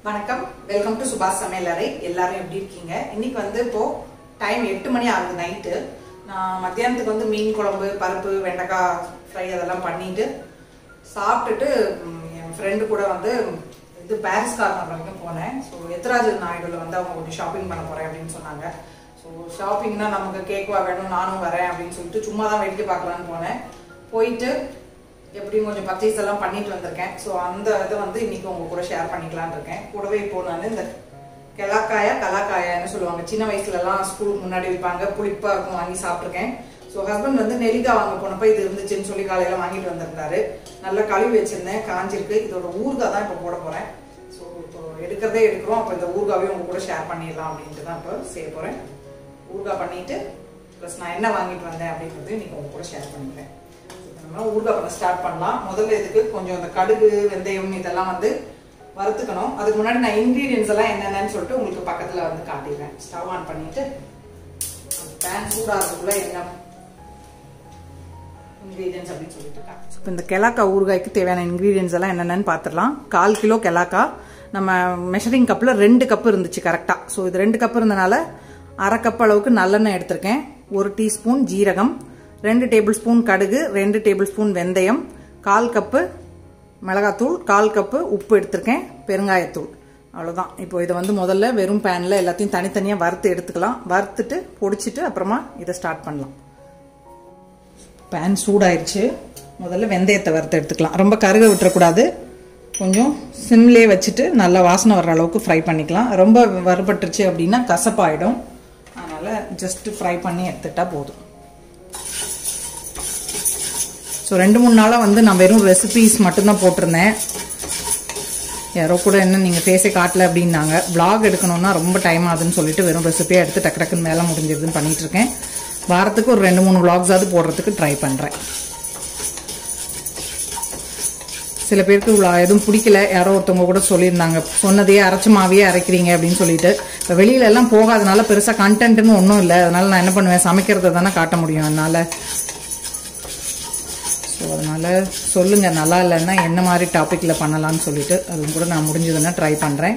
வணக்கம் welcome to சுபாஷ் சமையலறை எல்லாரும் எப்படி இருக்கீங்க இன்னைக்கு வந்து இப்போ டைம் எட்டு மணி ஆகுது நைட்டு நான் மத்தியானத்துக்கு வந்து மீன் குழம்பு பருப்பு வெண்டைக்காய் ஃப்ரை அதெல்லாம் பண்ணிட்டு சாப்பிட்டுட்டு ம், என் ஃப்ரெண்டு கூட வந்து இது பாரிஸ் கார்னர் வரைக்கும் போனேன் ஸோ எத்ராஜ் நாயுடுல வந்து அவங்க கொஞ்சம் ஷாப்பிங் பண்ண போறேன் அப்படின்னு சொன்னாங்க ஸோ ஷாப்பிங்னா நமக்கு கேக்வா வேணும் நானும் வரேன் அப்படின்னு சொல்லிட்டு சும்மா தான் வேடிக்கை பார்க்கலான்னு போனேன் போயிட்டு எப்படியும் கொஞ்சம் பர்ச்சேஸ் எல்லாம் பண்ணிட்டு வந்திருக்கேன் ஸோ அந்த இதை வந்து இன்னைக்கு உங்க கூட ஷேர் பண்ணிக்கலாம்னு இருக்கேன் கூடவே இப்போ நான் இந்த கெலாக்காயா கலாக்காயான்னு சொல்லுவாங்க சின்ன வயசுல எல்லாம் ஸ்கூலுக்கு முன்னாடி வைப்பாங்க புளிப்பா இருக்கும் வாங்கி சாப்பிட்ருக்கேன் ஸோ ஹஸ்பண்ட் வந்து நெல்லிக்காய் வாங்க போனப்ப இது இருந்துச்சுன்னு சொல்லி காலையில வாங்கிட்டு வந்திருந்தாரு நல்லா கழுவி வச்சிருந்தேன் காஞ்சிருக்கு இதோட ஊறுகாய் தான் இப்போ போட போறேன் ஸோ இப்போ எடுக்கிறதே எடுக்கிறோம் அப்போ இந்த ஊறுகாவையும் உங்க கூட ஷேர் பண்ணிடலாம் அப்படின்ட்டு தான் இப்போ செய்ய போறேன் ஊறுகாய் பண்ணிட்டு ப்ளஸ் நான் என்ன வாங்கிட்டு வந்தேன் அப்படின்றதையும் இன்னைக்கு உங்க கூட ஷேர் பண்ணிக்கிறேன் நம்ம ஊறுகாய் பண்ண ஸ்டார்ட் பண்ணலாம் முதல்ல இதுக்கு கொஞ்சம் அந்த கடுகு வெந்தயம் இதெல்லாம் வந்து வறுத்துக்கணும் அதுக்கு முன்னாடி நான் இன்க்ரீடியன்ஸ் எல்லாம் என்னென்னு சொல்லிட்டு உங்களுக்கு பக்கத்துல வந்து காட்டிடுறேன் ஸ்டவ் ஆன் பண்ணிட்டு பேன் சூடாகிறதுக்குள்ள என்ன இன்க்ரீடியன்ஸ் அப்படின்னு சொல்லிட்டு இப்போ இந்த கெலாக்கா ஊறுகாய்க்கு தேவையான இன்க்ரீடியன்ஸ் எல்லாம் என்னென்னு பார்த்துடலாம் கால் கிலோ கெலாக்கா நம்ம மெஷரிங் கப்பில் ரெண்டு கப் இருந்துச்சு கரெக்டாக ஸோ இது ரெண்டு கப் இருந்தனால அரை கப் அளவுக்கு நல்லெண்ணெய் எடுத்திருக்கேன் ஒரு டீஸ்பூன் ஜீரகம் ரெண்டு டேபிள் ஸ்பூன் கடுகு ரெண்டு டேபிள் ஸ்பூன் வெந்தயம் கால் கப்பு மிளகாத்தூள் கால் கப்பு உப்பு எடுத்திருக்கேன் பெருங்காயத்தூள் அவ்வளோதான் இப்போ இதை வந்து முதல்ல வெறும் பேனில் எல்லாத்தையும் தனித்தனியாக வறுத்து எடுத்துக்கலாம் வறுத்துட்டு பொடிச்சிட்டு அப்புறமா இதை ஸ்டார்ட் பண்ணலாம் பேன் சூடாயிருச்சு முதல்ல வெந்தயத்தை வறுத்து எடுத்துக்கலாம் ரொம்ப கருக விட்டுறக்கூடாது கொஞ்சம் சிம்லே வச்சுட்டு நல்லா வாசனை வர்ற அளவுக்கு ஃப்ரை பண்ணிக்கலாம் ரொம்ப வறுபட்டுருச்சு அப்படின்னா கசப்பாயிடும் அதனால் ஜஸ்ட் ஃப்ரை பண்ணி எடுத்துட்டா போதும் ஸோ ரெண்டு மூணு நாளாக வந்து நான் வெறும் ரெசிபீஸ் மட்டும்தான் போட்டிருந்தேன் யாரோ கூட என்ன நீங்கள் ஃபேஸே காட்டல அப்படின்னாங்க vlog எடுக்கணும்னா ரொம்ப டைம் ஆகுதுன்னு சொல்லிட்டு வெறும் ரெசிபியாக எடுத்து டக்கு டக்குன்னு மேலே முடிஞ்சிருதுன்னு பண்ணிட்டு இருக்கேன் வாரத்துக்கு ஒரு ரெண்டு மூணு vlogsஆவது போடுறதுக்கு ட்ரை பண்ணுறேன் சில பேருக்கு இவ்வளோ எதுவும் பிடிக்கல யாரோ ஒருத்தவங்க கூட சொல்லியிருந்தாங்க சொன்னதையே அரைச்ச மாவையே அரைக்கிறீங்க அப்படின்னு சொல்லிட்டு இப்போ வெளியில எல்லாம் போகாதனால பெருசாக கண்டென்ட்னு ஒன்றும் இல்லை அதனால நான் என்ன பண்ணுவேன் சமைக்கிறத தானே காட்ட முடியும் அதனால ஸோ அதனால சொல்லுங்க நல்லா இல்லைன்னா என்ன மாதிரி டாப்பிக்கில் பண்ணலாம்னு சொல்லிட்டு அதுவும் கூட நான் முடிஞ்சதுன்னா ட்ரை பண்ணுறேன்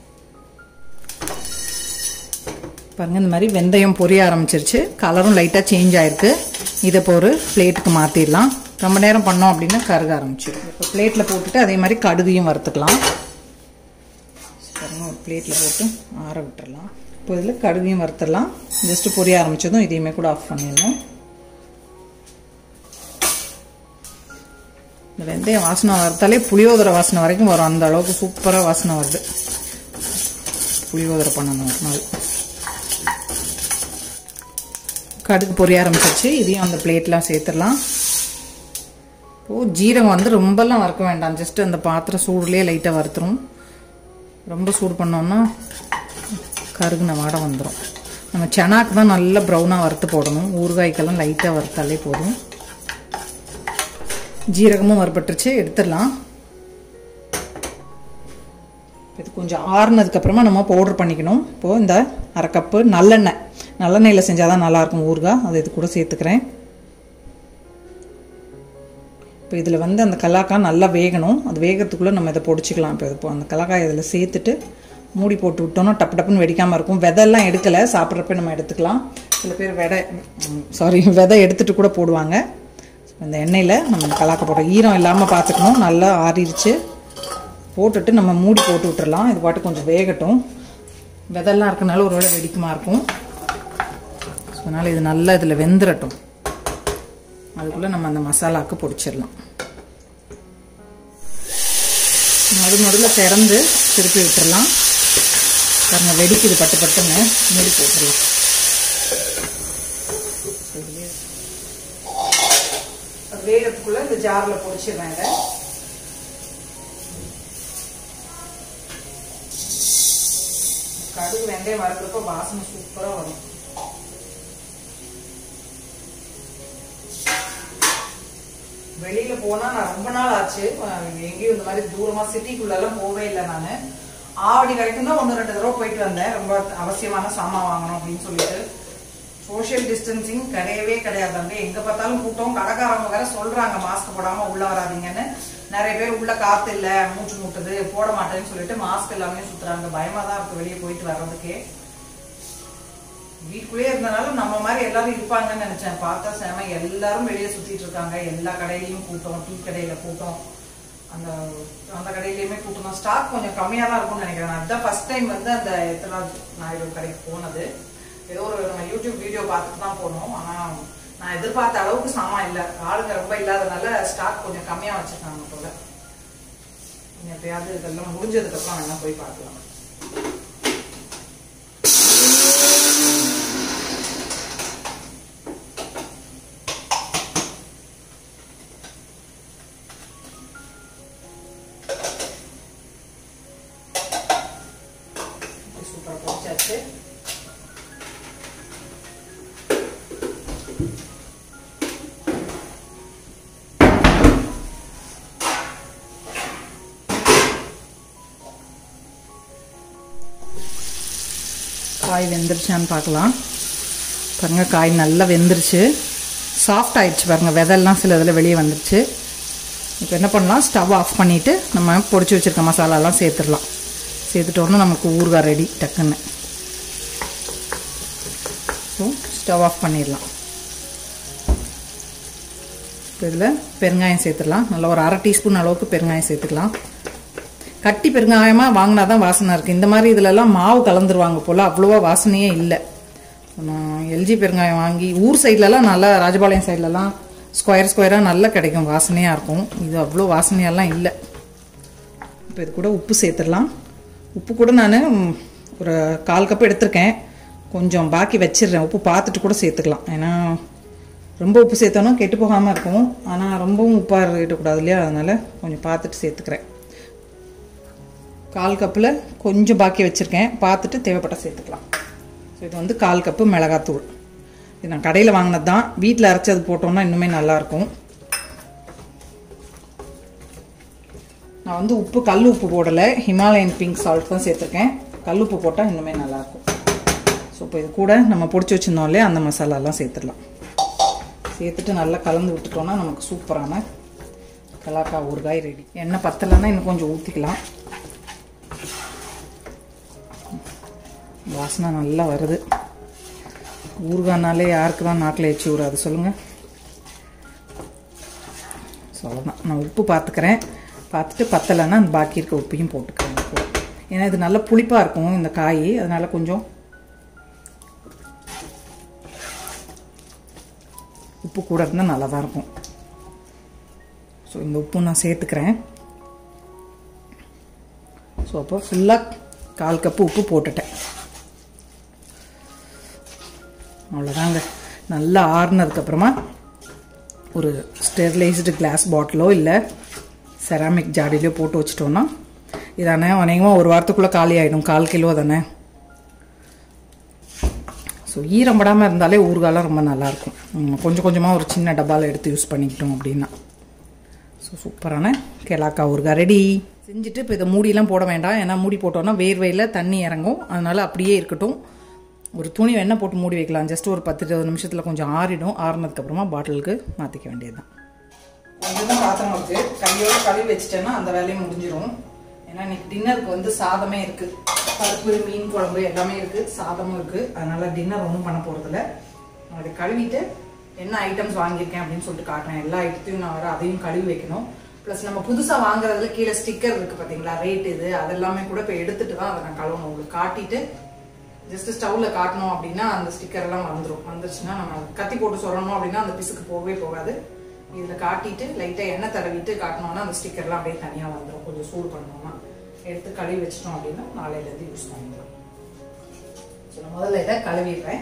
பாருங்க இந்த மாதிரி வெந்தயம் பொரிய ஆரம்பிச்சிருச்சு கலரும் லைட்டாக சேஞ்ச் ஆயிருக்கு இதை இப்போ ஒரு பிளேட்டுக்கு மாற்றிடலாம் ரொம்ப நேரம் பண்ணோம் அப்படின்னா கருக ஆரம்பிச்சிடும் இப்போ பிளேட்டில் போட்டுட்டு அதே மாதிரி கடுகையும் வறுத்துக்கலாம் பாருங்க ஒரு பிளேட்டில் போட்டு ஆற விட்டுறலாம் இப்போ இதில் கடுகையும் வறுத்துடலாம் ஜஸ்ட்டு பொரிய ஆரம்பிச்சதும் இதையுமே கூட ஆஃப் பண்ணிடணும் இந்த வெந்தயம் வாசனை வறுத்தாலே புளியோதரை வாசனை வரைக்கும் வரும் அந்த அளவுக்கு சூப்பராக வாசனை வருது புளியோதரை பண்ணணும் ஒரு நாள் கடுகு பொரிய ஆரம்பிச்சிருச்சு இதையும் அந்த பிளேட்லாம் சேர்த்துடலாம் ஓ ஜீரகம் வந்து ரொம்பலாம் வறுக்க வேண்டாம் ஜஸ்ட் அந்த பாத்திரம் சூடுலேயே லைட்டாக வறுத்துரும் ரொம்ப சூடு பண்ணோம்னா கருகுன வாடை வந்துடும் நம்ம செனாக்கு தான் நல்லா ப்ரௌனாக வறுத்து போடணும் ஊறுகாய்க்கெல்லாம் லைட்டாக வறுத்தாலே போதும் ஜீரகமும் வறுபட்டுருச்சு எடுத்துடலாம் இது கொஞ்சம் ஆறுனதுக்கு அப்புறமா நம்ம பவுடர் பண்ணிக்கணும் இப்போது இந்த அரை கப்பு நல்லெண்ணெய் நல்லெண்ணெயில் செஞ்சால் தான் நல்லாயிருக்கும் ஊறுகாய் அதை இது கூட சேர்த்துக்கிறேன் இப்போ இதில் வந்து அந்த கலாக்காய் நல்லா வேகணும் அது வேகத்துக்குள்ளே நம்ம இதை பொடிச்சிக்கலாம் இப்போ இப்போ அந்த கலாக்காய் இதில் சேர்த்துட்டு மூடி போட்டு விட்டோம்னா டப்பு டப்புன்னு வெடிக்காமல் இருக்கும் விதையெல்லாம் எடுக்கலை சாப்பிட்றப்ப நம்ம எடுத்துக்கலாம் சில பேர் விதை சாரி விதை எடுத்துட்டு கூட போடுவாங்க இந்த எண்ணெயில் நம்ம இந்த கலாக்க போடுறோம் ஈரம் இல்லாமல் பார்த்துக்கணும் நல்லா ஆறிடுச்சு போட்டுட்டு நம்ம மூடி போட்டு விட்டுறலாம் இது பாட்டு கொஞ்சம் வேகட்டும் விதெல்லாம் இருக்கனால ஒரு வேளை வெடிக்குமா இருக்கும் ஸோ அதனால் இது நல்லா இதில் வெந்துடட்டும் அதுக்குள்ளே நம்ம அந்த மசாலாவுக்கு பொடிச்சிடலாம் நடு நடுவில் திறந்து திருப்பி விட்டுறலாம் பாருங்க வெடிக்குது பட்டு பட்டுன்னு மூடி போட்டுடலாம் வேகத்துக்குள்ள இந்த ஜார்ல பொடிச்சிடுறேன் இதை கடுகு வெந்தயம் வறுக்கிறப்ப வாசனை சூப்பரா வரும் வெளியில போனா நான் ரொம்ப நாள் ஆச்சு எங்கேயும் இந்த மாதிரி தூரமா சிட்டிக்குள்ள எல்லாம் போவே இல்லை நானு ஆவடி வரைக்கும் தான் ஒன்று ரெண்டு தடவை போயிட்டு வந்தேன் ரொம்ப அவசியமான சாமான் வாங்கணும் அப்படின்னு சொல்லிட்டு சோஷியல் டிஸ்டன்சிங் கிடையவே கிடையாது அங்கே எங்க பார்த்தாலும் கூட்டம் கடைக்காரங்க வேற சொல்றாங்க மாஸ்க் போடாம உள்ள வராதீங்கன்னு நிறைய பேர் உள்ள காத்து இல்ல மூச்சு முட்டுது போட மாட்டேன்னு சொல்லிட்டு மாஸ்க் எல்லாமே சுத்துறாங்க பயமா தான் இருக்கு வெளியே போயிட்டு வர்றதுக்கே வீட்டுக்குள்ளேயே இருந்தனால நம்ம மாதிரி எல்லாரும் இருப்பாங்கன்னு நினைச்சேன் பார்த்தா செம எல்லாரும் வெளியே சுத்திட்டு இருக்காங்க எல்லா கடையிலயும் கூட்டம் டீ கடையில கூட்டம் அந்த அந்த கடையிலயுமே கூட்டம் தான் ஸ்டாக் கொஞ்சம் கம்மியா தான் இருக்கும்னு நினைக்கிறேன் நான் அதுதான் ஃபர்ஸ்ட் டைம் வந்து அந்த எத்தனாவது நாயுடு கடைக்கு போனது ஏதோ ஒரு நம்ம யூடியூப் வீடியோ பார்த்துட்டு தான் போனோம் ஆனா நான் எதிர்பார்த்த அளவுக்கு சாமான் இல்லை ஆளுங்க ரொம்ப இல்லாதனால ஸ்டாக் கொஞ்சம் கம்மியா வச்சிருக்காங்க போல இனி எப்பயாவது இதெல்லாம் முடிஞ்சதுக்கு அப்புறம் வேணா போய் பார்க்கலாம் சூப்பராக பொரிச்சாச்சு காய் வெந்துருச்சான்னு பார்க்கலாம் பாருங்க காய் நல்லா வெந்துருச்சு சாஃப்ட் ஆயிடுச்சு பாருங்க விதெல்லாம் சில இதில் வெளியே வந்துருச்சு இப்போ என்ன பண்ணலாம் ஸ்டவ் ஆஃப் பண்ணிவிட்டு நம்ம பொடிச்சு வச்சுருக்க மசாலாலாம் சேர்த்துடலாம் சேர்த்துட்டோன்னா நமக்கு ஊறுகாய் ரெடி டக்குன்னு ஸோ ஸ்டவ் ஆஃப் பண்ணிடலாம் இப்போ இதில் பெருங்காயம் சேர்த்துடலாம் நல்லா ஒரு அரை டீஸ்பூன் அளவுக்கு பெருங்காயம் சேர்த்துக்கலாம் கட்டி பெருங்காயமாக வாங்கினா தான் வாசனை இருக்குது இந்த மாதிரி இதிலெல்லாம் மாவு கலந்துருவாங்க போல் அவ்வளோவா வாசனையே இல்லை நான் எல்ஜி பெருங்காயம் வாங்கி ஊர் சைட்லலாம் நல்லா ராஜபாளையம் சைட்லலாம் ஸ்கொயர் ஸ்கொயராக நல்லா கிடைக்கும் வாசனையாக இருக்கும் இது அவ்வளோ வாசனையெல்லாம் இல்லை இப்போ இது கூட உப்பு சேர்த்துடலாம் உப்பு கூட நான் ஒரு கால் கப் எடுத்திருக்கேன் கொஞ்சம் பாக்கி வச்சிடுறேன் உப்பு பார்த்துட்டு கூட சேர்த்துக்கலாம் ஏன்னா ரொம்ப உப்பு சேர்த்தோன்னா கெட்டு போகாமல் இருக்கும் ஆனால் ரொம்பவும் உப்பாக இருக்கக்கூடாது இல்லையா அதனால் கொஞ்சம் பார்த்துட்டு சேர்த்துக்கிறேன் கால் கப்பில் கொஞ்சம் பாக்கி வச்சுருக்கேன் பார்த்துட்டு தேவைப்பட்ட சேர்த்துக்கலாம் ஸோ இது வந்து கால் கப்பு மிளகாத்தூள் இது நான் கடையில் வாங்கினது தான் வீட்டில் அரைச்சது போட்டோம்னா இன்னுமே நல்லாயிருக்கும் நான் வந்து உப்பு கல் உப்பு போடலை ஹிமாலயன் பிங்க் சால்ட் தான் சேர்த்துருக்கேன் கல் உப்பு போட்டால் இன்னுமே நல்லாயிருக்கும் ஸோ இப்போ இது கூட நம்ம பொடிச்சு வச்சுருந்தோம் இல்லையா அந்த மசாலாலாம் சேர்த்துடலாம் சேர்த்துட்டு நல்லா கலந்து விட்டுட்டோம்னா நமக்கு சூப்பரான கலாக்கா ஊறுகாய் ரெடி எண்ணெய் பத்தலைன்னா இன்னும் கொஞ்சம் ஊற்றிக்கலாம் வாசனை நல்லா வருது ஊறுகாய்னாலே யாருக்கு தான் நாக்கில் எச்சி ஊறாது சொல்லுங்கள் சொல்லலாம் நான் உப்பு பார்த்துக்கிறேன் பார்த்துட்டு பத்தலைன்னா அந்த பாக்கி இருக்க உப்பையும் போட்டுக்கிறேன் இப்போ ஏன்னா இது நல்லா புளிப்பாக இருக்கும் இந்த காய் அதனால் கொஞ்சம் உப்பு கூட இருந்தால் நல்லா தான் இருக்கும் ஸோ இந்த உப்பு நான் சேர்த்துக்கிறேன் ஸோ அப்போ ஃபுல்லாக கால் கப்பு உப்பு போட்டுட்டேன் அவ்வளோதாங்க நல்லா ஆறுனதுக்கப்புறமா ஒரு ஸ்டெர்லைஸ்டு கிளாஸ் பாட்டிலோ இல்லை செராமிக் ஜாடிலையோ போட்டு வச்சிட்டோன்னா இதானே அநேகமாக ஒரு வாரத்துக்குள்ளே காலி ஆகிடும் கால் கிலோ தானே ஸோ ஈரம் படாமல் இருந்தாலே ஊறுகாலாம் ரொம்ப நல்லாயிருக்கும் நம்ம கொஞ்சம் கொஞ்சமாக ஒரு சின்ன டப்பாவில் எடுத்து யூஸ் பண்ணிக்கிட்டோம் அப்படின்னா ஸோ சூப்பரான கெலாக்கா ஊறுகாய் ரெடி செஞ்சுட்டு இப்போ இதை மூடிலாம் போட வேண்டாம் ஏன்னா மூடி போட்டோன்னா வேர்வையில் தண்ணி இறங்கும் அதனால் அப்படியே இருக்கட்டும் ஒரு துணி வேணால் போட்டு மூடி வைக்கலாம் ஜஸ்ட் ஒரு பத்து இருபது நிமிஷத்தில் கொஞ்சம் ஆறிடும் ஆறுனதுக்கப்புறமா பாட்டிலுக்கு மாற்றிக்க வேண்டியது தான் கொஞ்சம் தான் பாத்திரம் இருக்குது கையோட கழுவி வச்சுட்டேன்னா அந்த வேலையும் முடிஞ்சிடும் ஏன்னா இன்னைக்கு டின்னருக்கு வந்து சாதமே இருக்குது பருப்பு மீன் குழம்பு எல்லாமே இருக்குது சாதமும் இருக்குது அதனால டின்னர் ஒன்றும் பண்ண போகிறதில்ல நான் அதை கழுவிட்டு என்ன ஐட்டம்ஸ் வாங்கியிருக்கேன் அப்படின்னு சொல்லிட்டு காட்டுறேன் எல்லா ஐட்டத்தையும் நான் வர அதையும் கழுவி வைக்கணும் ப்ளஸ் நம்ம புதுசாக வாங்குறதுல கீழே ஸ்டிக்கர் இருக்குது பார்த்தீங்களா ரேட் இது அதெல்லாமே கூட இப்போ எடுத்துட்டு தான் அதை நான் கழுவணும் உங்களுக்கு காட்டிட்டு ஜஸ்ட் ஸ்டவ்ல காட்டணும் அப்படின்னா அந்த ஸ்டிக்கர் எல்லாம் வந்துடும் வந்துருச்சுன்னா நம்ம கத்தி போட்டு சொல்லணும் அப்படின்னா அந்த பிசுக்கு போகவே போகாது இதில் காட்டிட்டு லைட்டாக எண்ணெய் தடவிட்டு காட்டினோம்னா அந்த ஸ்டிக்கர்லாம் அப்படியே தனியாக வந்துடும் கொஞ்சம் சூடு பண்ணோம்னா எடுத்து கழுவி வச்சிட்டோம் அப்படின்னா நாளையிலேருந்து யூஸ் பண்ணிக்கலாம் ஸோ நான் முதல்ல இதை கழுவிடுறேன்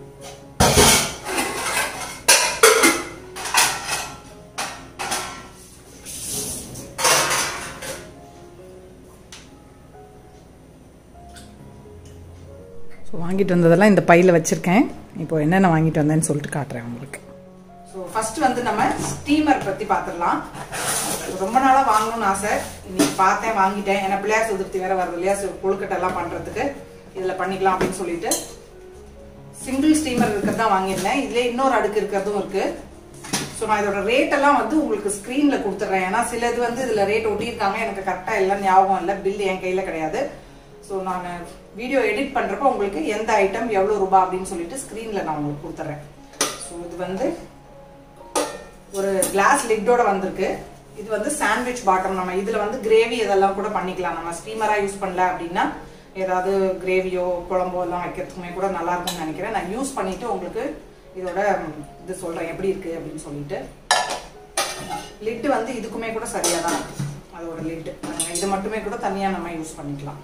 ஸோ வாங்கிட்டு வந்ததெல்லாம் இந்த பையில் வச்சுருக்கேன் இப்போ என்னென்ன வாங்கிட்டு வந்தேன்னு சொல்லிட்டு காட்டுறேன் உங்களுக்கு ஸோ ஃபர்ஸ்ட் வந்து நம்ம ஸ்டீமர் பற்றி பார்த்துடலாம் ரொம்ப நாளாக வாங்கணும்னு ஆசை இன்னைக்கு பார்த்தேன் வாங்கிட்டேன் ஏன்னா பிள்ளையார் சதுர்த்தி வேற வருது இல்லையா ஸோ கொழுக்கட்டெல்லாம் பண்ணுறதுக்கு இதில் பண்ணிக்கலாம் அப்படின்னு சொல்லிட்டு சிங்கிள் ஸ்டீமர் இருக்கிறது தான் வாங்கியிருந்தேன் இதுல இன்னொரு அடுக்கு இருக்கிறதும் இருக்கு ஸோ நான் இதோட ரேட் எல்லாம் வந்து உங்களுக்கு ஸ்க்ரீன்ல கொடுத்துட்றேன் ஏன்னா சில இது வந்து இதுல ரேட் ஒட்டியிருக்காங்க எனக்கு கரெக்டா எல்லாம் ஞாபகம் இல்லை பில் என் கையில கிடையாது ஸோ நான் வீடியோ எடிட் பண்றப்ப உங்களுக்கு எந்த ஐட்டம் எவ்வளவு ரூபாய் அப்படின்னு சொல்லிட்டு ஸ்க்ரீன்ல நான் உங்களுக்கு கொடுத்துட்றேன் ஸோ இது வந்து ஒரு கிளாஸ் லிட்டோட வந்திருக்கு இது வந்து சாண்ட்விச் பாட்டம் நம்ம இதுல வந்து கிரேவி இதெல்லாம் கூட பண்ணிக்கலாம் நம்ம ஸ்டீமரா யூஸ் பண்ணல அப்படின்னா ஏதாவது கிரேவியோ குழம்போ எல்லாம் வைக்கிறதுக்குமே கூட நல்லா இருக்கும்னு நினைக்கிறேன் நான் யூஸ் பண்ணிட்டு உங்களுக்கு இதோட ம், இது சொல்றேன் எப்படி இருக்கு அப்படின்னு சொல்லிட்டு லிட்டு வந்து இதுக்குமே கூட சரியா தான் இருக்கு அதோட லிட்டு இது மட்டுமே கூட தனியா நம்ம யூஸ் பண்ணிக்கலாம்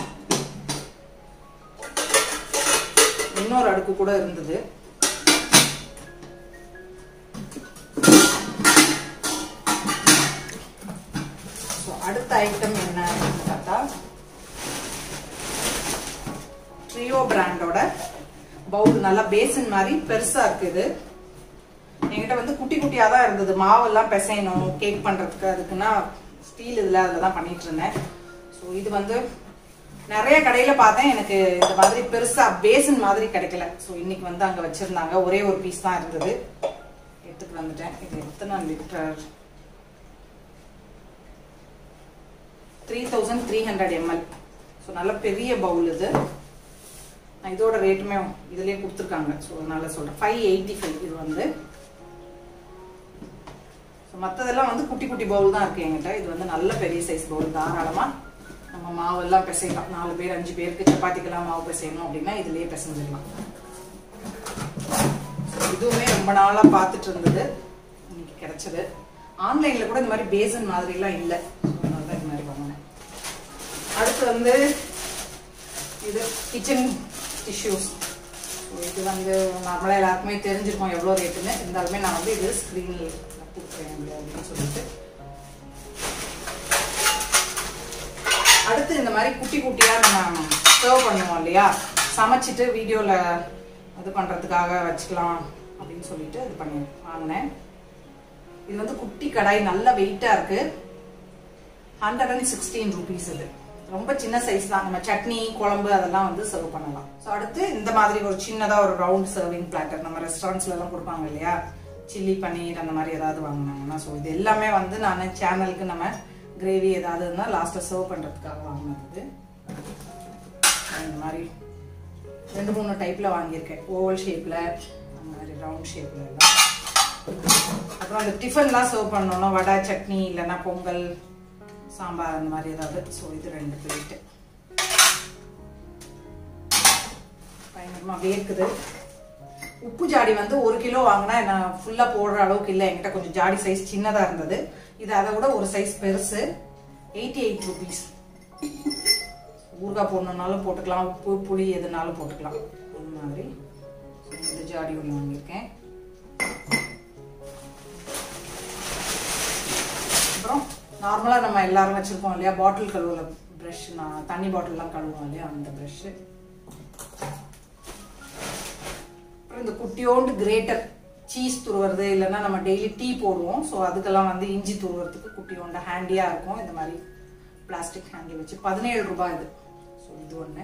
இன்னொரு அடுக்கு கூட இருந்தது ஸோ அடுத்த ஐட்டம் என்ன அப்படின்னு பார்த்தா ட்ரியோ பிராண்டோட பவுல் நல்லா பேசன் மாதிரி பெருசா இருக்குது என்கிட்ட வந்து குட்டி குட்டியா தான் இருந்தது மாவெல்லாம் பிசையணும் கேக் பண்றதுக்கு அதுக்குன்னா ஸ்டீல் இதுல அதில் தான் பண்ணிட்டு இருந்தேன் ஸோ இது வந்து நிறைய கடையில பார்த்தேன் எனக்கு இந்த மாதிரி பெருசா பேசன் மாதிரி கிடைக்கல ஸோ இன்னைக்கு வந்து அங்க வச்சிருந்தாங்க ஒரே ஒரு பீஸ் தான் இருந்தது எடுத்துட்டு வந்துட்டேன் இது எத்தனை litre three thousand three hundred ml so நல்ல பெரிய பவுல் இது நான் இதோட ரேட்டுமே இதுலயே கொடுத்துருக்காங்க ஸோ அதனால சொல்றேன் ஃபைவ் எயிட்டி ஃபைவ் இது வந்து ஸோ மற்றதெல்லாம் வந்து குட்டி குட்டி பவுல் தான் இருக்கு என்கிட்ட இது வந்து நல்ல பெரிய சைஸ் பவுல் தாராளமா நம்ம மாவெல்லாம் பிசையலாம் நாலு பேர் அஞ்சு பேருக்கு சப்பாத்திக்கெல்லாம் மாவு பிசையணும் அப்படின்னா இதுலயே பிசைஞ்சிடலாம் So, இதுவுமே ரொம்ப நாளா பார்த்துட்டு இருந்தது இன்னைக்கு கிடைச்சது ஆன்லைன்ல கூட இந்த மாதிரி பேசன் மாதிரி எல்லாம் இல்லை So, அதனால தான் இது மாதிரி வாங்கினேன் அடுத்து வந்து இது கிச்சன் டிஷ்யூஸ் இது வந்து நார்மலாக எல்லாருக்குமே தெரிஞ்சிருக்கும் எவ்வளோ ரேட்டுன்னு இருந்தாலுமே நான் வந்து இது ஸ்க்ரீனில் கொடுக்குறேன் அப்படின்னு சொல்லிட்டு அடுத்து இந்த மாதிரி குட்டி குட்டியா நம்ம சர்வ் பண்ணுவோம் இல்லையா சமைச்சிட்டு வீடியோல இது பண்றதுக்காக வச்சுக்கலாம் அப்படின்னு சொல்லிட்டு இது பண்ணி வாங்கினேன் இது வந்து குட்டி கடாய் நல்ல வெயிட்டா இருக்கு ஹண்ட்ரட் அண்ட் சிக்ஸ்டீன் ருபீஸ் இது ரொம்ப சின்ன சைஸ் தான் நம்ம சட்னி குழம்பு அதெல்லாம் வந்து சர்வ் பண்ணலாம் ஸோ அடுத்து இந்த மாதிரி ஒரு சின்னதா ஒரு ரவுண்ட் சர்விங் பிளாட்டர் நம்ம ரெஸ்டாரண்ட்ஸ்ல எல்லாம் கொடுப்பாங்க இல்லையா சில்லி பன்னீர் அந்த மாதிரி ஏதாவது வாங்கினாங்கன்னா ஸோ இது எல்லாமே வந்து நான் சேனலுக்கு நம்ம கிரேவி ஏதாவது இருந்தால் லாஸ்ட்டில் சர்வ் பண்ணுறதுக்காக வாங்கினது இந்த மாதிரி ரெண்டு மூணு டைப்பில் வாங்கியிருக்கேன் ஓவல் ஷேப்பில் அந்த மாதிரி ரவுண்ட் ஷேப்பில் எல்லாம் அப்புறம் அந்த டிஃபன்லாம் சர்வ் பண்ணோம்னா வடை சட்னி இல்லைன்னா பொங்கல் சாம்பார் அந்த மாதிரி ஏதாவது ஸோ இது ரெண்டு பிளேட்டு பயங்கரமா வேர்க்குது உப்பு ஜாடி வந்து ஒரு கிலோ வாங்கினா நான் ஃபுல்லா போடுற அளவுக்கு இல்லை என்கிட்ட கொஞ்சம் ஜாடி சைஸ் சின்னதா இருந்தது இது அதை விட ஒரு சைஸ் பெருசு எயிட்டி எயிட் ருபீஸ் ஊறுகாய் போடணுன்னாலும் போட்டுக்கலாம் உப்பு புளி எதுனாலும் போட்டுக்கலாம் அந்த மாதிரி இந்த ஜாடி ஒன்று வாங்கியிருக்கேன் அப்புறம் நார்மலாக நம்ம எல்லாரும் வச்சிருப்போம் இல்லையா பாட்டில் கழுவுல ப்ரஷ் நான் தண்ணி பாட்டில்லாம் கழுவுவோம் இல்லையா அந்த ப்ரஷ் அப்புறம் இந்த குட்டியோண்டு கிரேட்டர் சீஸ் துருவுறது இல்லைன்னா நம்ம டெய்லி டீ போடுவோம் ஸோ அதுக்கெல்லாம் வந்து இஞ்சி துருவுறதுக்கு குட்டியோண்டு ஹேண்டியாக இருக்கும் இந்த மாதிரி பிளாஸ்டிக் ஹேண்டி வச்சு பதினேழு ரூபாய் இது ஸோ இது ஒன்று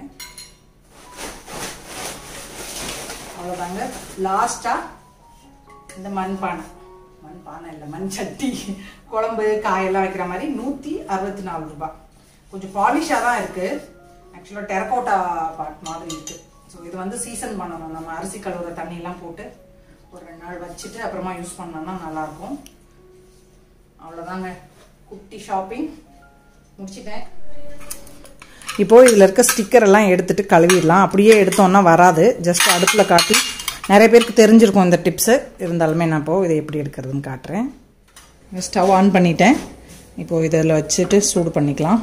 அவ்வளோதாங்க லாஸ்ட்டாக இந்த மண்பானை மண்பானை இல்லை மண் சட்டி குழம்பு காயெல்லாம் வைக்கிற மாதிரி நூற்றி அறுபத்தி நாலு ரூபாய் கொஞ்சம் பாலிஷாக தான் இருக்குது ஆக்சுவலாக டெரக்கோட்டா பாட் மாதிரி இருக்குது ஸோ இது வந்து சீசன் பண்ணணும் நம்ம அரிசி கழுவுற தண்ணியெல்லாம் போட்டு ஒரு ரெண்டு நாள் வச்சுட்டு அப்புறமா யூஸ் பண்ணோம்னா நல்லாயிருக்கும் அவ்வளோதாங்க குட்டி ஷாப்பிங் முடிச்சிட்டேன் இப்போ இதில் இருக்க ஸ்டிக்கர் எல்லாம் எடுத்துட்டு கழுவிடலாம் அப்படியே எடுத்தோம்னா வராது ஜஸ்ட் அடுப்பில் காட்டி நிறைய பேருக்கு தெரிஞ்சிருக்கும் இந்த டிப்ஸு இருந்தாலுமே நான் இப்போ இதை எப்படி எடுக்கிறதுன்னு காட்டுறேன் ஸ்டவ் ஆன் பண்ணிட்டேன் இப்போ இதில் வச்சுட்டு சூடு பண்ணிக்கலாம்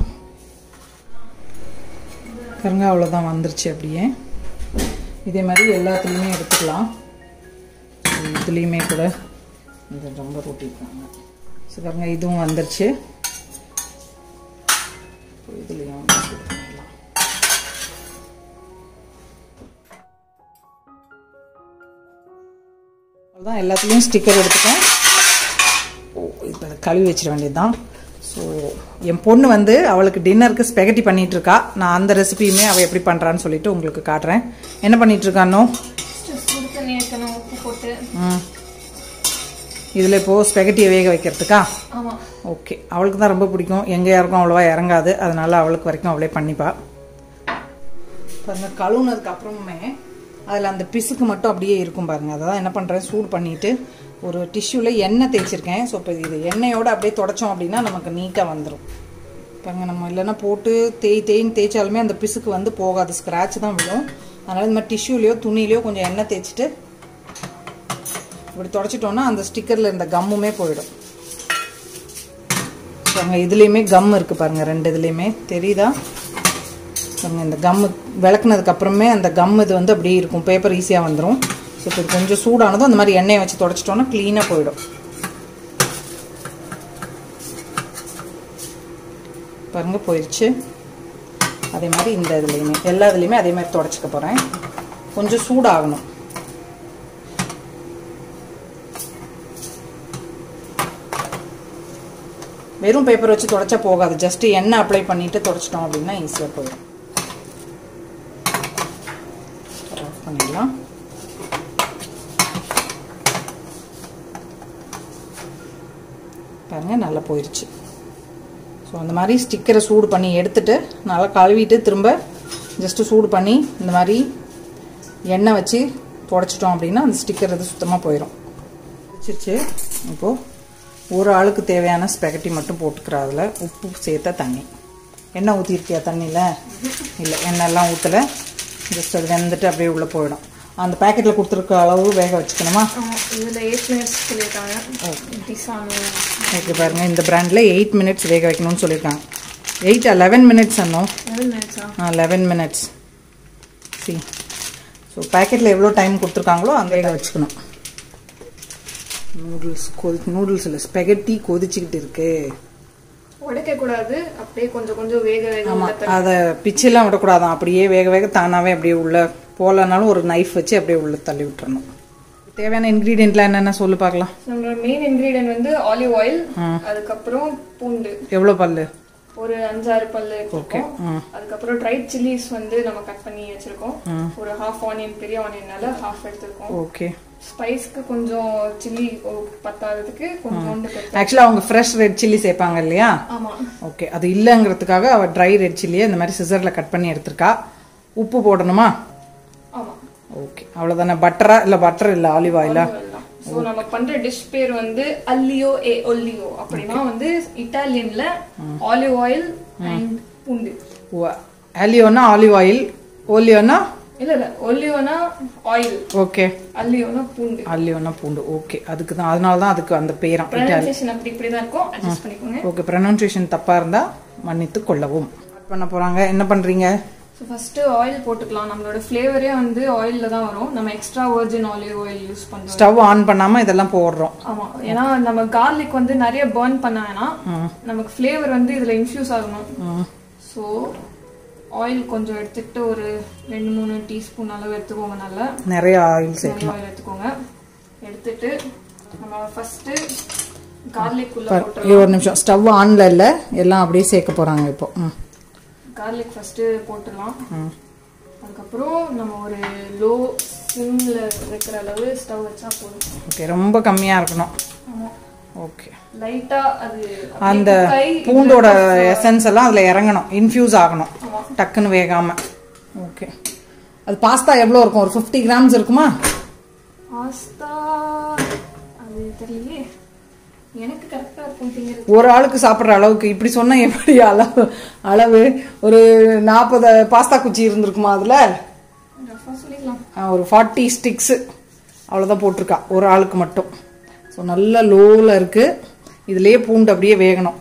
பாருங்க அவ்வளோதான் வந்துருச்சு அப்படியே இதே மாதிரி எல்லாத்துலேயுமே எடுத்துக்கலாம் இதுலேயுமே கூட இது ரொம்ப ரொட்டிருக்காங்க ஸோ பாருங்க இதுவும் வந்துருச்சு இதுலேயும் சூடு பண்ணிடலாம் அவ்வளோதான் எல்லாத்துலேயும் ஸ்டிக்கர் எடுத்துட்டேன் ஓ இப்போ அதை கழுவி வச்சிட வேண்டியதுதான் ஸோ என் பொண்ணு வந்து அவளுக்கு டின்னருக்கு ஸ்பெகட்டி பண்ணிட்டு இருக்கா நான் அந்த ரெசிபியுமே அவள் எப்படி பண்ணுறான்னு சொல்லிட்டு உங்களுக்கு காட்டுறேன் என்ன பண்ணிட்டு இருக்கானோ சுடு தண்ணி வைக்கணும் உப்பு போட்டு ம் இதில் இப்போது ஸ்பெகட்டியை வேக வைக்கிறதுக்கா ஆமா ஓகே அவளுக்கு தான் ரொம்ப பிடிக்கும் எங்கே யாருக்கும் அவ்வளோவா இறங்காது அதனால அவளுக்கு வரைக்கும் அவளே பண்ணிப்பா பாருங்க கழுவுனதுக்கு அப்புறமே அதில் அந்த பிசுக்கு மட்டும் அப்படியே இருக்கும் பாருங்க அதை தான் என்ன பண்ணுறேன் சூடு பண்ணிட்டு ஒரு டிஷ்யூவில் எண்ணெய் தேய்ச்சிருக்கேன் ஸோ இப்போ இது எண்ணெயோடு அப்படியே தொடச்சோம் அப்படின்னா நமக்கு நீட்டாக வந்துடும் பாருங்க நம்ம இல்லைன்னா போட்டு தேய் தேய்ன்னு தேய்ச்சாலுமே அந்த பிசுக்கு வந்து போகாது ஸ்க்ராட்ச் தான் விழும் அதனால் இந்த மாதிரி டிஷ்யூலையோ துணிலையோ கொஞ்சம் எண்ணெய் தேய்ச்சிட்டு இப்படி தொடச்சிட்டோன்னா அந்த ஸ்டிக்கரில் இருந்த கம்முமே போயிடும் பாருங்க இதுலேயுமே கம் இருக்குது பாருங்க ரெண்டு இதுலேயுமே தெரியுதா பாருங்க இந்த கம்மு விளக்குனதுக்கு அப்புறமே அந்த கம் இது வந்து அப்படியே இருக்கும் பேப்பர் ஈஸியாக வந்துடும் ஸோ இப்போ இது கொஞ்சம் சூடானதும் அந்த மாதிரி எண்ணெயை வச்சு தொடச்சிட்டோன்னா க்ளீனாக போயிடும் பாருங்க போயிடுச்சு அதே மாதிரி இந்த இதுலேயுமே எல்லா இதுலேயுமே அதே மாதிரி தொடச்சிக்க போகிறேன் கொஞ்சம் சூடாகணும் வெறும் பேப்பர் வச்சு தொடச்சா போகாது ஜஸ்ட் எண்ணெய் அப்ளை பண்ணிட்டு தொடச்சிட்டோம் அப்படின்னா ஈஸியாக போயிடும் ஆஃப் பண்ணிடலாம் பாருங்க நல்லா போயிடுச்சு ஸோ அந்த மாதிரி ஸ்டிக்கரை சூடு பண்ணி எடுத்துட்டு நல்லா கழுவிட்டு திரும்ப ஜஸ்ட்டு சூடு பண்ணி இந்த மாதிரி எண்ணெய் வச்சு தொடச்சிட்டோம் அப்படின்னா அந்த ஸ்டிக்கர் இது சுத்தமாக போயிடும் வச்சிருச்சு இப்போது ஒரு ஆளுக்கு தேவையான ஸ்பெகட்டி மட்டும் போட்டுக்கிறா அதில் உப்பு சேர்த்த தண்ணி எண்ணெய் ஊற்றிருக்கியா தண்ணியில் இல்லை எண்ணெய்லாம் ஊற்றலை ஜஸ்ட் அது வெந்துட்டு அப்படியே உள்ளே போயிடும் அந்த பேக்கெட்டில் கொடுத்துருக்க அளவு வேக வச்சுக்கணுமா ஆமா இதுல எயிட் மினிட்ஸ் சொல்லியிருக்காங்க டிசானோ ஓகே பாருங்கள் இந்த பிராண்டில் எயிட் மினிட்ஸ் வேக வைக்கணும்னு சொல்லியிருக்காங்க எயிட் லெவன் மினிட்ஸ் அண்ணோம் லெவன் மினிட்ஸா ஆ லெவன் மினிட்ஸ் சி ஸோ பேக்கெட்டில் எவ்வளோ டைம் கொடுத்துருக்காங்களோ அங்கே வேக வச்சுக்கணும் நூடுல்ஸ் கொதி நூடுல்ஸ் இல்லை ஸ்பெகட்டி கொதிச்சுக்கிட்டு இருக்கு உடைக்க கூடாது அப்படியே கொஞ்சம் கொஞ்சம் வேக வேக ஆமாம் உள்ள அதை பிச்செல்லாம் விடக்கூடாதான் அப்படியே வேக வேக தானாகவே அப்படியே உள்ள போகலனாலும் ஒரு நைஃப் வச்சு அப்படியே உள்ள தள்ளி விட்டுறணும் தேவையான இன்க்ரீடியன்ட்லாம் என்னென்ன சொல்லு பார்க்கலாம் நம்மளோட மெயின் இன்கிரீடியன்ட் வந்து ஆலிவ் ஆயில் அதுக்கப்புறம் பூண்டு எவ்வளோ பல்லு ஒரு அஞ்சாறு பல்லு ஓகே வச்சிருக்கோம் ம் அதுக்கப்புறம் ட்ரைட் சில்லிஸ் வந்து நம்ம கட் பண்ணி வச்சிருக்கோம் ஒரு ஹாஃப் ஆனியன் பெரிய ஆனியன்னால ஹாஃப் எடுத்திருக்கோம் ஓகே ஸ்பைஸ்க்கு கொஞ்சம் சில்லி பத்தாததுக்கு கொஞ்சோண்டு பெப்பர் ஆக்சுவலாக அவங்க ஃப்ரெஷ் ரெட் சில்லி சேர்ப்பாங்க இல்லையா ஆமா ஓகே அது இல்லைங்கிறதுக்காக அவள் ட்ரை ரெட் சில்லியை இந்த மாதிரி சிசரில் கட் பண்ணி எடுத்திருக்கா உப்பு போடணுமா ஆமா ஓகே அவ்வளோதானே பட்டரா இல்லை பட்டர் இல்லை ஆலிவ் ஆயிலா சோ நம்ம பண்ற டிஷ் பேர் வந்து அல்லியோ ஏ ஒல்லியோ அப்படின்னா வந்து இட்டாலியன்ல ஆலிவ் ஆயில் அண்ட் பூண்டு ஆலியோனா ஆலிவ் ஆயில் ஓலியோனா இல்ல இல்ல ஒல்லியோனா ஆயில் ஓகே அல்லியோனா பூண்டு அல்லியோனா பூண்டு ஓகே அதுக்கு தான் அதனால தான் அதுக்கு அந்த பேரம் இட்டாலி ப்ரொனன்சியேஷன் அப்படி இப்படி தான் இருக்கும் அட்ஜஸ்ட் பண்ணிக்கோங்க ஓகே ப்ரொனன்சியேஷன் தப்பாக இருந்தால் மன்னித்து கொள்ளவும் Start பண்ண போகிறாங்க என்ன பண்ணுறீங்க ஸோ ஃபர்ஸ்ட் ஆயில் போட்டுக்கலாம் நம்மளோட ஃப்ளேவரே வந்து ஆயில்ல தான் வரும் நம்ம extra virgin olive oil use பண்றோம் ஸ்டவ் ஆன் பண்ணாமல் இதெல்லாம் போடுறோம் ஆமா ஏன்னா நம்ம கார்லிக் வந்து நிறைய பர்ன் பண்ண வேணாம் நமக்கு ஃப்ளேவர் வந்து இதுல இன்ஃபியூஸ் ஆகணும் ம் ஸோ ஆயில் கொஞ்சம் எடுத்துக்கிட்டு ஒரு ரெண்டு மூணு டீஸ்பூன் அளவு எடுத்துக்கோங்க நல்லா நிறைய ஆயில் சேர்க்கணும் நிறைய ஆயில் எடுத்துக்கோங்க எடுத்துட்டு நம்ம ஃபர்ஸ்ட் கார்லிக் உள்ள பாரு, போட்டுருவோம் இது ஒரு நிமிஷம் ஸ்டவ் ஆனில் இல்லை எல்லாம் அப்படியே சேர்க்க போகிறாங்க இப்போ ம் கார்லிக் ஃபர்ஸ்ட் போட்டுடலாம் ம் அதுக்கப்புறம் நம்ம ஒரு லோ சிம்ல வைக்கிற அளவு ஸ்டவ் வச்சா போதும் ஓகே ரொம்ப கம்மியாக இருக்கணும் ஆமா ஓகே லைட்டா அது அந்த கை பூண்டோட எசன்ஸ் எல்லாம் அதில் இறங்கணும் இன்ஃபியூஸ் ஆகணும் ஆமா. டக்குன்னு வேகாம ஓகே அது பாஸ்தா எவ்வளோ இருக்கும் ஒரு ஃபிஃப்டி கிராம்ஸ் இருக்குமா பாஸ்தா அது தெரியலையே எனக்கு கரெக்டா இருக்கும் திங்கிறது ஒரு ஆளுக்கு சாப்பிட்ற அளவுக்கு இப்படி சொன்னா எப்படி அளவு அளவு ஒரு நாற்பது பாஸ்தா குச்சி இருந்திருக்குமா அதில் ரஃபா சொல்லிக்கலாம் ஒரு ஃபார்ட்டி ஸ்டிக்ஸு அவ்வளோதான் போட்டிருக்கா ஒரு ஆளுக்கு மட்டும் ஸோ நல்ல லோவில் இருக்குது இதுலேயே பூண்டு அப்படியே வேகணும்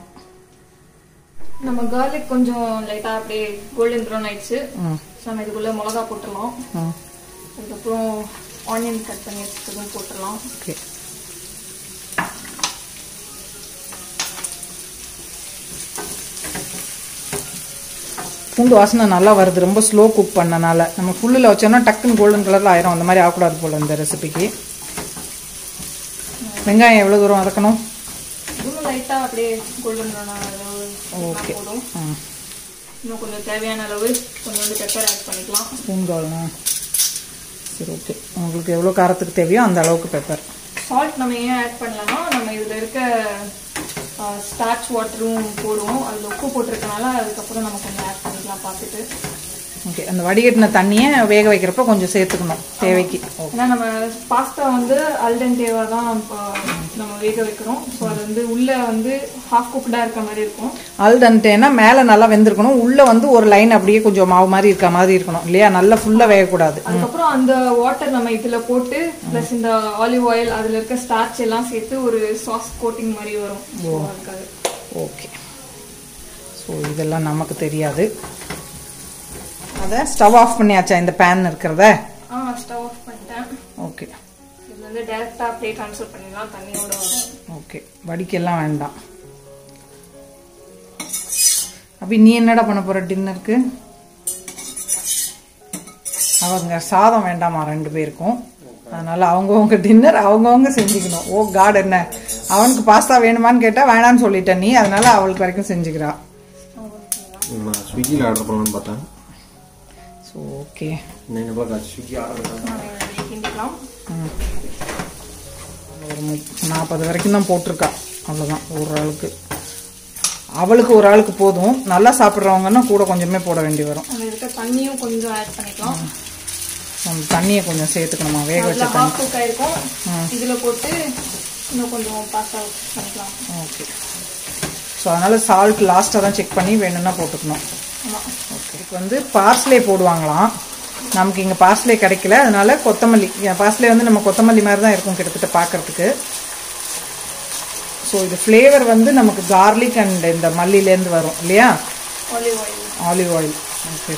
நம்ம கார்லிக் கொஞ்சம் லைட்டா அப்படியே கோல்டன் ப்ரௌன் ஆயிடுச்சு ம் ஸோ நம்ம இதுக்குள்ள மிளகா போட்டுடலாம் ம் அதுக்கப்புறம் ஆனியன் கட் பண்ணி வச்சுட்டதும் போட்டுடலாம் ஓகே பூண்டு வாசனை நல்லா வருது ரொம்ப ஸ்லோ குக் பண்ணனால நம்ம ஃபுல்லில் வச்சோம்னா டக்குன்னு கோல்டன் கலரில் ஆயிரும் அந்த மாதிரி ஆகக்கூடாது போல் இந்த ரெசிபிக்கு வெங்காயம் எவ்வளோ தூரம் வதக்கணும் இன்னும் லைட்டா அப்படியே கோல்டன் ப்ரௌன் அளவு ஓகே போதும் ம் இன்னும் கொஞ்சம் தேவையான அளவு கொஞ்சோண்டு பெப்பர் ஆட் பண்ணிக்கலாம் ஸ்பூன் கால்னா சரி ஓகே உங்களுக்கு எவ்வளோ காரத்துக்கு தேவையோ அந்த அளவுக்கு பெப்பர் சால்ட் நம்ம ஏன் ஆட் பண்ணலன்னா நம்ம இதுல இருக்க ஸ்டார்ச் வாட்டரும் போடுவோம் அதுல உப்பு போட்டிருக்கனால அதுக்கப்புறம் நம்ம கொஞ்சம் ஆட் பண்ணிக்கலாம் பார்த்துட்டு ஓகே அந்த வடிகட்டின தண்ணியை வேக வைக்கிறப்ப கொஞ்சம் சேர்த்துக்கணும் தேவைக்கு ஓ ஏன்னா நம்ம பாஸ்தா வந்து அல்டென்டேவா தான் இப்போ நம்ம வேக வைக்கிறோம் ஸோ அது வந்து உள்ள வந்து ஹாஃப் குக்டா இருக்க மாதிரி இருக்கும் அல்டன்ட்டேனா மேலே நல்லா வெந்திருக்கணும் உள்ளே வந்து ஒரு லைன் அப்படியே கொஞ்சம் மாவு மாதிரி இருக்க மாதிரி இருக்கணும் இல்லையா நல்லா ஃபுல்லாக வேகக்கூடாது அதுக்கப்புறம் அந்த வாட்டர் நம்ம இதுல போட்டு ப்ளஸ் இந்த ஆலிவ் ஆயில் அதுல இருக்க ஸ்டார்ச் எல்லாம் சேர்த்து ஒரு சாஸ் கோட்டிங் மாதிரி வரும் So, அதுக்காக ஓகே ஸோ இதெல்லாம் நமக்கு தெரியாது அதை ஸ்டவ் ஆஃப் பண்ணியாச்சா இந்த பேன் இருக்கிறத ஆ ஸ்டவ் ஆஃப் பண்ணிட்டேன் ஓகே இது வந்து டேரக்டா அப்படியே ட்ரான்ஸ்ஃபர் பண்ணிடலாம் தண்ணியோட வரும் ஓகே வடிக்கெல்லாம் வேண்டாம் அப்படி நீ என்னடா பண்ண போற டின்னருக்கு அவங்க சாதம் வேண்டாமா ரெண்டு பேருக்கும் அதனால அவங்கவுங்க டின்னர் அவங்கவுங்க செஞ்சுக்கணும் ஓ காட் என்ன அவனுக்கு பாஸ்தா வேணுமான்னு கேட்டா வேணான்னு சொல்லிட்டேன் நீ அதனால அவளுக்கு வரைக்கும் செஞ்சுக்கிறா நான் ஸ்விக்கியில் ஆர்டர் பண்ணலான்னு பார்த்தேன் ஸோ ஓகே நீங்கள் பார்க்க ஸ்விக்கி ஆர்டர் பண்ணேன் கிண்டிக்கலாம் ஒரு முப்- நாற்பது வரைக்கும் தான் போட்டிருக்கா அவ்வளோதான் ஒரு ஆளுக்கு அவளுக்கு ஒரு ஆளுக்கு போதும் நல்லா சாப்பிட்றவங்கன்னா கூட கொஞ்சமே போட வேண்டி வரும் அதுல இருக்க தண்ணியும் கொஞ்சம் ஆட் பண்ணிக்கலாம் நம்ம தண்ணியை கொஞ்சம் சேர்த்துக்கணுமா வேக வச்ச அதுல ஹாஃப் குக் ஆயிருக்கும் இதுல போட்டு இன்னும் கொஞ்சம் பாஸ்தா பண்ணிக்கலாம் ஓகே ஸோ அதனால சால்ட் லாஸ்ட்டாக தான் செக் பண்ணி வேணும்னா போட்டுக்கணும் ஆமா ஓகே இதுக்கு வந்து பார்ஸ்லே போடுவாங்களாம் நமக்கு இங்கே பார்ஸ்லே கிடைக்கல அதனால கொத்தமல்லி பார்ஸ்லே வந்து நம்ம கொத்தமல்லி மாதிரி தான் இருக்கும் கிட்டத்தட்ட பார்க்கறதுக்கு ஸோ இது ஃப்ளேவர் வந்து நமக்கு கார்லிக் அண்ட் இந்த மல்லிலேருந்து வரும் இல்லையா olive oil olive oil okay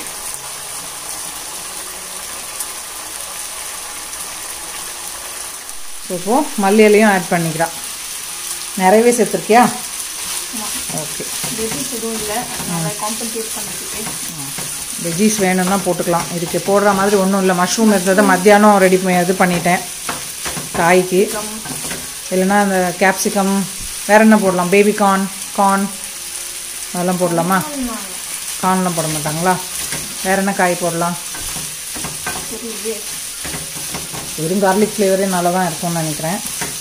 so இப்போ மல்லி இலையும் ஆட் பண்ணிக்கிறா நிறையவே சேர்த்துருக்கியா ஆமா ஓகே வெஜிஸ் எதுவும் இல்லை அதனால காம்பன்சேட் பண்ணிட்டு வெஜ்ஜீஸ் வேணும்னா போட்டுக்கலாம் இதுக்கு போடுற மாதிரி ஒன்றும் இல்லை மஷ்ரூம் இருந்ததை மத்தியானம் ரெடி இது பண்ணிட்டேன் காய்க்கு இல்லைன்னா அந்த கேப்சிகம் வேற என்ன போடலாம் பேபி கார்ன் கார்ன் அதெல்லாம் போடலாமா கார்ன்லாம் போட மாட்டாங்களா வேற என்ன காய் போடலாம் தெரியலையே வெறும் கார்லிக் ஃப்ளேவரே நல்லா தான் இருக்கும்னு நினைக்கிறேன்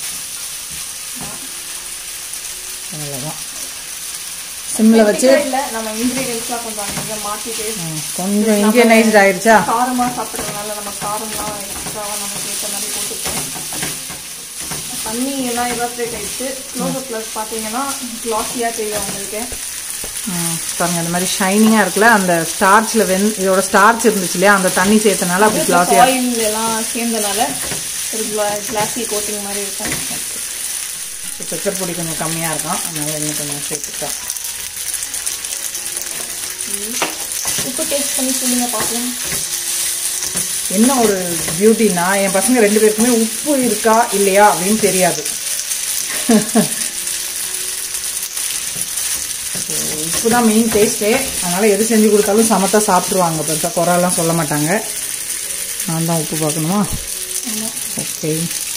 அவ்வளோதான் சிம்மில் வச்சு இல்ல நம்ம இன்கிரீடியன்ஸ்லாம் கொஞ்சம் அங்கங்க மாத்திட்டு ம், கொஞ்சம் இந்தியனைஸ்ட் ஆயிடுச்சா காரமா சாப்பிட்றதுனால நம்ம காரம்லாம் எக்ஸ்ட்ராவா நமக்கு ஏற்ற மாதிரி போட்டுப்போம் தண்ணி எல்லாம் எவாப்ரேட் ஆயிடுச்சு க்ளோஸ் ப்ளஸ் பார்த்தீங்கன்னா கிளாஸியாக தெரியும் உங்களுக்கு ம், பாருங்க இந்த மாதிரி ஷைனிங்காக இருக்குல்ல அந்த ஸ்டார்ச்சில் வெந் இதோட ஸ்டார்ச் இருந்துச்சு இல்லையா அந்த தண்ணி சேர்த்தனால அப்படி கிளாஸியாக ஆயில் எல்லாம் சேர்ந்தனால ஒரு கிளாஸி கோட்டிங் மாதிரி இருக்கும் பெப்பர் பொடி கொஞ்சம் கம்மியாக இருக்கும் அதனால இன்னும் கொஞ்சம் சேர்த்துட்டேன் உப்பு டேஸ்ட் பண்ணி சொல்லுங்க பார்க்கலாம் என்ன ஒரு பியூட்டினா என் பசங்க ரெண்டு பேருக்குமே உப்பு இருக்கா இல்லையா அப்படின்னு தெரியாது So, உப்பு தான் மெயின் டேஸ்ட்டே அதனால் எது செஞ்சு கொடுத்தாலும் சமத்தா சாப்பிட்ருவாங்க பெருசாக குறையெல்லாம் சொல்ல மாட்டாங்க நான் தான் உப்பு பார்க்கணுமா ஓகே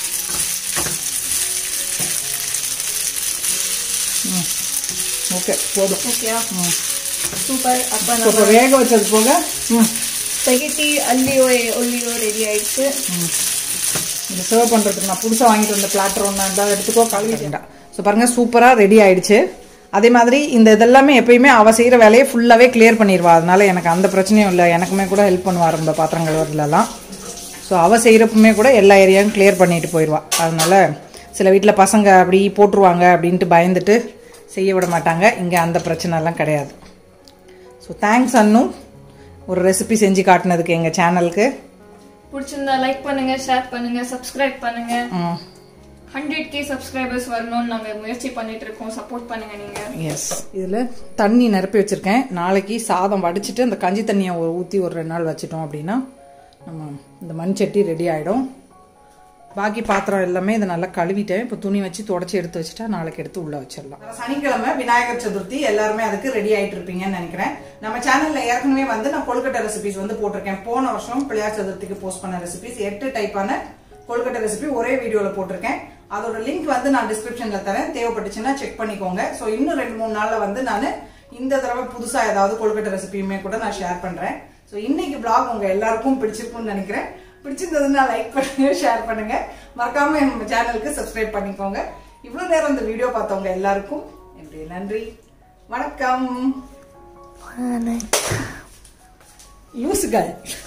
ஓகே போதும் ஓகேயா ம் சூப்பர் அப்போ இப்போ இப்போ வேக வச்சது போக ம் ஸ்பெகட்டி அல்லியோ ஒல்லியோ ரெடி ஆயிடுச்சு இது சர்வ் பண்ணுறதுக்கு நான் புதுசாக வாங்கிட்டு வந்த பிளாட்டர் ஒன்று இருந்தால் எடுத்துக்கோ கழுவிட்டேன்டா ஸோ பாருங்கள் சூப்பராக ரெடி ஆயிடுச்சு அதே மாதிரி இந்த இதெல்லாமே எப்பயுமே அவ செய்கிற வேலையை ஃபுல்லாகவே கிளியர் பண்ணிடுவா அதனால எனக்கு அந்த பிரச்சனையும் இல்லை எனக்குமே கூட ஹெல்ப் பண்ணுவா ரொம்ப பாத்திரம் கழுவுறதுலலாம் ஸோ அவள் செய்கிறப்பமே கூட எல்லா ஏரியாவும் கிளியர் பண்ணிட்டு போயிடுவா அதனால சில வீட்டில் பசங்க அப்படி போட்டுருவாங்க அப்படின்ட்டு பயந்துட்டு செய்ய விட மாட்டாங்க இங்கே அந்த பிரச்சனைலாம் கிடையாது ஸோ தேங்க்ஸ் அண்ணு ஒரு ரெசிபி செஞ்சு காட்டினதுக்கு எங்கள் சேனலுக்கு பிடிச்சிருந்தா லைக் பண்ணுங்க ஷேர் பண்ணுங்க சப்ஸ்கிரைப் பண்ணுங்க ம் ஹண்ட்ரட் கே சப்ஸ்கிரைபர்ஸ் வரணும்னு நாங்க முயற்சி பண்ணிட்டு இருக்கோம் சப்போர்ட் பண்ணுங்க நீங்க எஸ் இதில் தண்ணி நிரப்பி வச்சுருக்கேன் நாளைக்கு சாதம் வடிச்சிட்டு அந்த கஞ்சி தண்ணியை ஒரு ஊற்றி ஒரு ரெண்டு நாள் வச்சிட்டோம் அப்படின்னா நம்ம இந்த மண் சட்டி ரெடி ஆகிடும் பாக்கி பாத்திரம் எல்லாமே இதை நல்லா கழுவிட்டேன் இப்போ துணி வச்சு தொடச்சி எடுத்து வச்சுட்டா நாளைக்கு எடுத்து உள்ள வச்சிடலாம் சனிக்கிழமை விநாயகர் சதுர்த்தி எல்லாருமே அதுக்கு ரெடி ஆயிட்டு இருப்பீங்கன்னு நினைக்கிறேன் நம்ம சேனல்ல ஏற்கனவே வந்து நான் கொழுக்கட்டை ரெசிபிஸ் வந்து போட்டிருக்கேன் போன வருஷம் பிள்ளையார் சதுர்த்திக்கு போஸ்ட் பண்ண ரெசிபிஸ் எட்டு டைப்பான கொழுக்கட்டை ரெசிபி ஒரே வீடியோல போட்டிருக்கேன் அதோட லிங்க் வந்து நான் டிஸ்கிரிப்ஷன்ல தரேன் தேவைப்பட்டுச்சுன்னா செக் பண்ணிக்கோங்க ஸோ இன்னும் ரெண்டு மூணு நாள்ல வந்து நான் இந்த தடவை புதுசா ஏதாவது கொழுக்கட்டை ரெசிபியுமே கூட நான் ஷேர் பண்றேன் ஸோ இன்னைக்கு vlog உங்க எல்லாருக்கும் பிடிச்சிருக்கும்னு நினைக்கிறேன் பிடிச்சிருந்ததுன்னா லைக் பண்ணுங்க ஷேர் பண்ணுங்க மறக்காம நம்ம சேனலுக்கு சப்ஸ்கிரைப் பண்ணிக்கோங்க இவ்வளவு நேரம் இந்த வீடியோ பார்த்தவங்க எல்லாருக்கும் என்னுடைய நன்றி வணக்கம் லூசுகள்